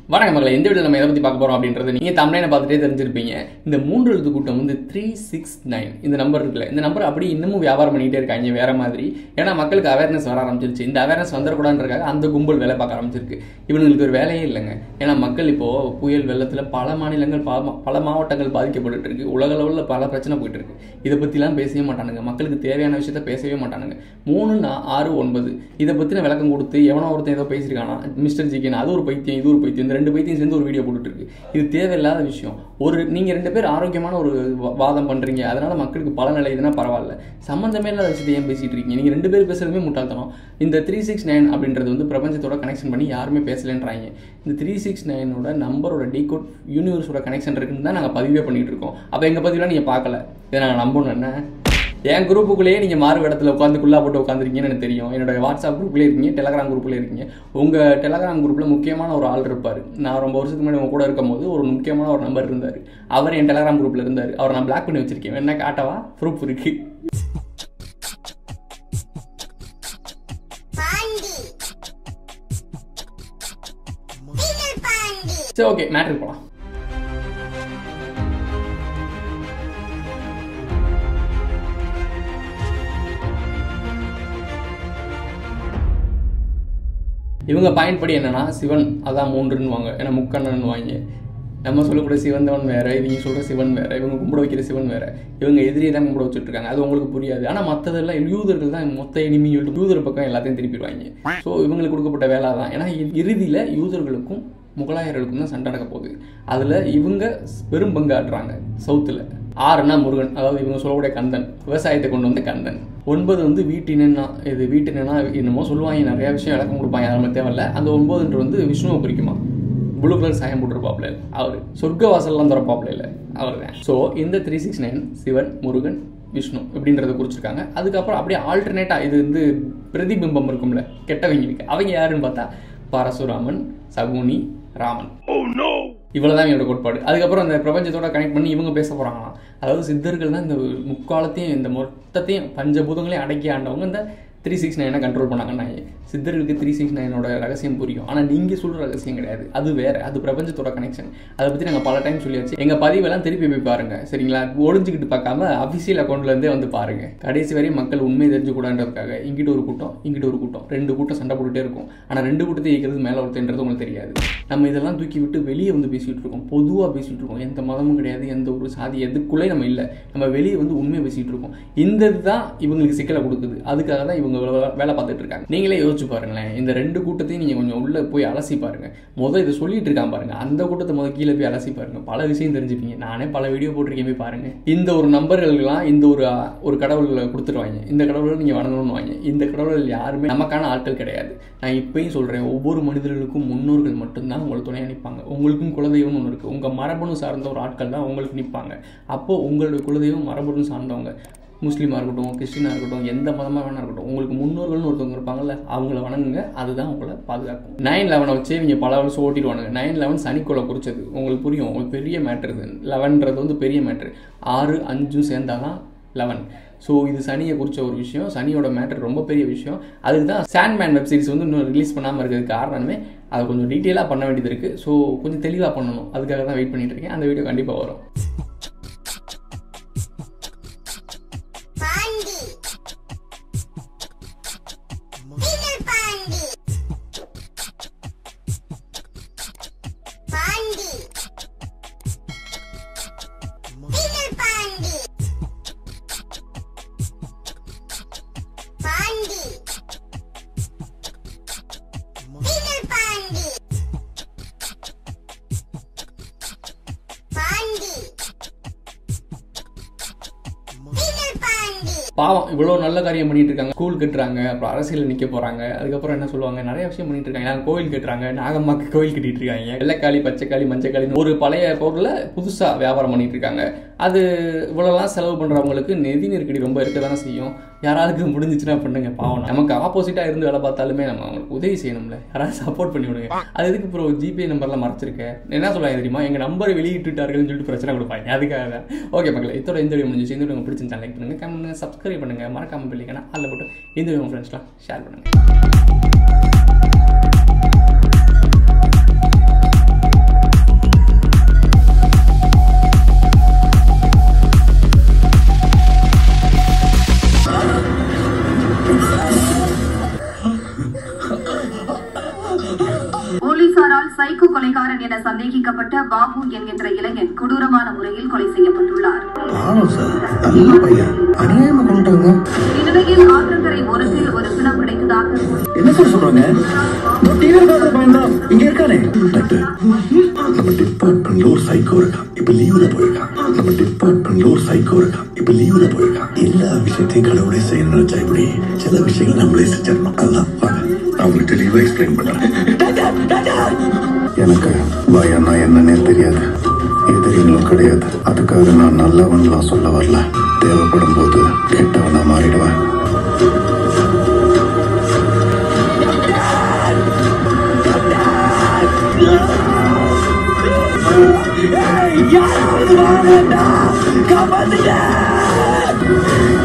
வணக்கம் மக்களை இந்த வீடியோ நம்ம எதை பற்றி பார்க்க போகிறோம் அப்படின்றது நீங்கள் தமிழனை பார்த்துட்டே தெரிஞ்சிருப்பீங்க இந்த மூன்று எழுத்து கூட்டம் வந்து த்ரீ சிக்ஸ் நைன் இந்த நம்பர் இருக்குல்ல இந்த நம்பர் அப்படி இன்னமும் வியாபாரம் பண்ணிகிட்டே இருக்காங்க வேற மாதிரி ஏன்னா மக்களுக்கு அவேர்னஸ் வர ஆரம்பிச்சிருச்சு இந்த அவேர்னஸ் வந்துடக்கூடாதுன்றக்காக அந்த கும்பல் வேலை பார்க்க ஆரம்பிச்சிருக்கு இவங்களுக்கு ஒரு வேலையே இல்லைங்க ஏன்னா மக்கள் இப்போது புயல் வெள்ளத்தில் பல மாநிலங்கள் பல பல மாவட்டங்கள் பாதிக்கப்பட்டு இருக்கு உலக அளவில் பல பிரச்சனை போயிட்டு இருக்கு இதை பற்றிலாம் பேசவே மாட்டானுங்க மக்களுக்கு தேவையான விஷயத்த பேசவே மாட்டானுங்க மூணு நா- ஆறு ஒன்பது இதை பற்றின விளக்கம் கொடுத்து எவனோ ஒருத்தன் ஏதோ பேசியிருக்கானா மிஸ்டர் ஜிகேன் அது ஒரு பைத்தியம் இது ஒரு பைத்தியம் இந்த ரெண்டு பைத்தியம் சேர்ந்து ஒரு வீடியோ போட்டுட்டு இருக்கு இது தேவையில்லாத விஷயம் ஒரு நீங்கள் ரெண்டு பேர் ஆரோக்கியமான ஒரு வா- வாதம் பண்ணுறீங்க அதனால மக்களுக்கு பலன் அடையுதுன்னா பரவாயில்ல சம்மந்தமே இல்லாத விஷயத்தை ஏன் பேசிட்டு இருக்கீங்க நீங்கள் ரெண்டு பேர் பேசுறதுமே முட்டாள்தனம் இந்த த்ரீ சிக்ஸ் நைன் அப்படின்றது வந்து பிரபஞ்சத்தோட கனெக்ஷன் பண்ணி யாருமே பேசலன்றாங்க இந்த த்ரீ சிக்ஸ் நைனோட நம்பரோட டீகோட் யூனிவர்ஸோட கனெக்ஷன் இருக்குன்னு தான் நாங்கள் பதிவே பண்ணிட்டு இருக்கோம் அப்போ எங்கள் பதிவில் நீங்கள் பார்க்கல இதை நாங்கள் நம்பணும் என்ன என் குரூப்புக்குள்ளேயே நீங்கள் மாறு இடத்துல உட்காந்து குள்ளா போட்டு உட்காந்துருக்கீங்கன்னு எனக்கு தெரியும் என்னோட வாட்ஸ்அப் குரூப்லேயே இருக்கீங்க டெலகிராம் குரூப்லேயே இருக்கீங்க உங்கள் டெலகிராம் குரூப்பில் முக்கியமான ஒரு ஆள் இருப்பார் நான் ரொம்ப வருஷத்துக்கு முன்னாடி உங்க கூட இருக்கும்போது ஒரு முக்கியமான ஒரு நம்பர் இருந்தார் அவர் என் டெலகிராம் குரூப்பில் இருந்தார் அவர் நான் பிளாக் பண்ணி வச்சிருக்கேன் என்ன காட்டவா ப்ரூஃப் இருக்கு பாண்டி பீட்டர் பாண்டி சரி ஓகே மேட்ருக்கு போகலாம் இவங்க பாயிண்ட் படி என்னன்னா சிவன் அதான் மூன்றுன்னுவாங்க ஏன்னா முக்கண்ணன் வாங்க நம்ம சொல்லக்கூடிய சிவந்தவன் வேற இவங்க சொல்ற சிவன் வேற இவங்க கும்பிட வைக்கிற சிவன் வேற இவங்க எதிரியை தான் கும்பிட வச்சுட்டு இருக்காங்க அது உங்களுக்கு புரியாது ஆனா மற்றதெல்லாம் யூதர்கள் தான் மொத்த இனிமே யூதர் பக்கம் எல்லாத்தையும் திருப்பிடுவாங்க ஸோ இவங்களுக்கு கொடுக்கப்பட்ட வேலை தான் ஏன்னா இ- இறுதியில யூதர்களுக்கும் முகலாயர்களுக்கும் தான் சண்டை நடக்க போகுது அதுல இவங்க பெரும் பங்கு ஆடுறாங்க சவுத்துல ஆறுனா முருகன் அதாவது இவங்க சொல்லக்கூடிய கந்தன் விவசாயத்தை கொண்டு வந்த கந்தன் ஒன்பது வந்து வீட்டினா இது வீட்டினா என்னமோ சொல்லுவாங்க நிறைய விஷயம் விளக்கம் கொடுப்பாங்க அது நமக்கு தேவையில்ல அந்த ஒன்பதுன்ற வந்து விஷ்ணுவை குறிக்குமா ப்ளூ கலர் சாயம் போட்டிருப்பாப்ல அவர் சொர்க்க வாசல்லாம் திறப்பாப்ல இல்லை அவர் தான் ஸோ இந்த three six nine Sivan Murugan Vishnu இப்படின்றத குறிச்சிருக்காங்க அதுக்கப்புறம் அப்படியே ஆல்டர்னேட்டாக இது வந்து பிரதிபிம்பம் இருக்கும்ல கெட்டவங்களுக்கு அவங்க யாருன்னு பார்த்தா பரசுராமன் சகுனி ராமன் இவ்வளவுதான் என்னோட கோட்பாடு அதுக்கப்புறம் அந்த பிரபஞ்சத்தோட கனெக்ட் பண்ணி இவங்க பேச போறாங்களாம் அதாவது சித்தர்கள் தான் இந்த முக்காலத்தையும் இந்த மொத்தத்தையும் பஞ்சபூதங்களையும் அடக்கி ஆண்டவங்க இந்த த்ரீ சிக்ஸ் நைனை கண்ட்ரோல் பண்ணாங்கன்னா சித்தர்களுக்கு த்ரீ சிக்ஸ் நைனோட ரகசியம் புரியும் ஆனால் நீங்கள் சொல்கிற ரகசியம் கிடையாது அது வேற அது பிரபஞ்சத்தோட கனெக்ஷன் அதை பற்றி நாங்கள் பல டைம் சொல்லியாச்சு எங்கள் பதிவெல்லாம் திருப்பி போய் பாருங்க சரிங்களா ஒளிஞ்சுக்கிட்டு பார்க்காம அஃபிஷியல் அக்கௌண்ட்லேருந்தே வந்து பாருங்க கடைசி வரையும் மக்கள் உண்மை தெரிஞ்சுக்கூடாதுன்றதுக்காக இங்கிட்ட ஒரு கூட்டம் இங்கிட்ட ஒரு கூட்டம் ரெண்டு கூட்டம் சண்டை போட்டுட்டே இருக்கும் ஆனால் ரெண்டு கூட்டத்தை இயக்கிறது மேலே ஒருத்தன்றது உங்களுக்கு தெரியாது நம்ம இதெல்லாம் தூக்கி விட்டு வெளியே வந்து பேசிட்டு இருக்கோம் பொதுவாக பேசிட்டு இருக்கோம் எந்த மதமும் கிடையாது எந்த ஒரு சாதி எதுக்குள்ளே நம்ம இல்லை நம்ம வெளியே வந்து உண்மையை பேசிட்டு இருக்கோம் இந்த இதுதான் இவங்களுக்கு சிக்கலை கொடுக்குது அதுக்காக தான் இவங்க வேலை- வேலை பார்த்துட்டு இருக்காங்க நீங்களே யோசிச்சு பாருங்களேன் இந்த ரெண்டு கூட்டத்தையும் நீங்கள் கொஞ்சம் உள்ள போய் அலசி பாருங்க முதல் இதை சொல்லிட்டு இருக்கான் பாருங்க அந்த கூட்டத்தை முதல் கீழே போய் அலசி பாருங்க பல விஷயம் தெரிஞ்சுப்பீங்க நானே பல வீடியோ போட்டிருக்கேன் போய் பாருங்க இந்த ஒரு நம்பர்களுக்கெல்லாம் இந்த ஒரு அஹ், ஒரு கடவுளை கொடுத்துருவாங்க இந்த கடவுளை நீங்கள் வணங்கணும்னு வாங்க இந்த கடவுள் யாருமே நமக்கான ஆட்கள் கிடையாது நான் இப்பயும் சொல்றேன் ஒவ்வொரு மனிதர்களுக்கும் முன்னோர்கள் மட்டும்தான் உங்களை துணையாக நிற்பாங்க உங்களுக்கும் குலதெய்வம்னு ஒன்று இருக்குது உங்கள் மரபணு சார்ந்த ஒரு ஆட்கள் தான் உங்களுக்கு நிற்பாங்க அப்போது உங்களுடைய குலதெய்வம் மரபணு சார்ந்தவங்க முஸ்லீமாக இருக்கட்டும் கிறிஸ்டினாக இருக்கட்டும் எந்த மதமாக வேணா இருக்கட்டும் உங்களுக்கு முன்னோர்கள்னு ஒருத்தவங்க இருப்பாங்கல்ல அவங்கள வணங்குங்க அதுதான் உங்களை பாதுகாக்கும் நைன் லெவனை வச்சு இவங்க பல வருஷம் ஓட்டிடுவானுங்க நைன் லெவன் சனிக்கோளை குறிச்சது உங்களுக்கு புரியும் உங்களுக்கு பெரிய மேட்ரு இது லெவன்றது வந்து பெரிய மேட்ரு ஆறு அஞ்சும் சேர்ந்தாதான் லெவன் ஸோ இது சனியை குறித்த ஒரு விஷயம் சனியோட மேட்டர் ரொம்ப பெரிய விஷயம் அதுக்கு தான் சாண்ட்மேன் வெப் சீரிஸ் வந்து இன்னும் ரிலீஸ் பண்ணாமல் இருக்கிறதுக்கு காரணமே அதை கொஞ்சம் டீட்டெயிலாக பண்ண வேண்டியது இருக்குது ஸோ கொஞ்சம் தெளிவாக பண்ணணும் அதுக்காக தான் வெயிட் பண்ணிட்டு இருக்கேன் அந்த வீடியோ கண்டிப்பாக வரும் Pandi Peter Pandi Pandi Peter Pandi Pandi Peter Pandi Pandi Peter Pandi பாவம் இவ்வளோ நல்ல காரியம் பண்ணிட்டு இருக்காங்க ஸ்கூல் கட்டுறாங்க அப்புறம் அரசியலில் நிற்க போகிறாங்க அதுக்கப்புறம் என்ன சொல்லுவாங்க நிறைய விஷயம் பண்ணிட்டு இருக்காங்க ஏன்னா கோவில் கட்டுறாங்க நாகம்மாக்கு கோவில் கட்டிட்டு இருக்காங்க வெள்ளைக்காளி பச்சைக்காளி மஞ்சக்காளி ஒரு பழைய பொருளை புதுசாக வியாபாரம் பண்ணிட்டு இருக்காங்க அது இவ்வளோலாம் செலவு பண்ணுறவங்களுக்கு நிதி நெருக்கடி ரொம்ப இருக்க தானே செய்யும் யாராவது முடிஞ்சிச்சுன்னா பண்ணுங்க பாவம் நமக்கு ஆப்போசிட்டாக இருந்து வேலை பார்த்தாலுமே நம்ம அவங்களுக்கு உதவி செய்யணும்ல யாராவது சப்போர்ட் பண்ணி விடுங்க அது எதுக்கு ப்ரோ ஜிபே நம்பர்லாம் மறைச்சிருக்கேன் என்ன சொல்லுவாங்க தெரியுமா எங்கள் நம்பரை வெளியிட்டுட்டார்கள்னு சொல்லிட்டு பிரச்சனை கொடுப்பாங்க அதுக்காக தான் ஓகே மக்களே இதோட இந்த வீடியோ முடிஞ்சிச்சு இந்த வீடியோ உங்களுக்கு பிடிச்சிருந்தா லைக் பண்ணுங்க கமெண்ட் பண்ணுங்க சப்ஸ்கிரைப் பண்ணுங்க மறக்காம பிள்ளைங்கன்னா அதில் போட்டு இந்த வீடியோ உங்கள் ஃப்ரெண்ட்ஸ்லாம் ஷேர் பண்ணுங்க என சந்தேகிக்கப்பட்ட பாபு என்கின்ற இளைஞன் கொடூரமான முறையில் கொலை செய்யப்பட்டுள்ளார் பாவம் சார் நல்ல பையன் அநியாயமா கொண்டுட்டாங்க இந்நிலையில் ஆற்றங்கரை ஓரத்தில் ஒரு பிணம் கிடைத்ததாக கூறி- என்ன சார் சொல்றாங்க டிவியில் பார்க்குற பையன் தான் இங்க இருக்கானே டாக்டர் நம்ம டிபார்ட்மெண்ட்ல ஒரு சைக்கோ இருக்கான் இப்ப லீவுல போயிருக்கான் நம்ம டிபார்ட்மெண்ட்ல ஒரு சைக்கோ இருக்கான் இப்ப லீவுல போயிருக்கான் எல்லா விஷயத்தையும் கடவுளே செய்யணும் நினைச்சா இப்படி சில விஷயங்கள் நம்மளே செஞ்சிடணும் அதான் வாங்க அவங்களுக்கு தெளிவா எக்ஸ்பிளைன் பண்றேன் எனக்கு பயம்னா என்னன்னே தெரியாது எதிரிகளும் கிடையாது அதுக்காக நான் நல்லவன்லாம் சொல்ல வரல தேவைப்படும் போது கெட்டவனா மாறிடுவேன் யாராவது வாங்கடா காப்பாத்துங்க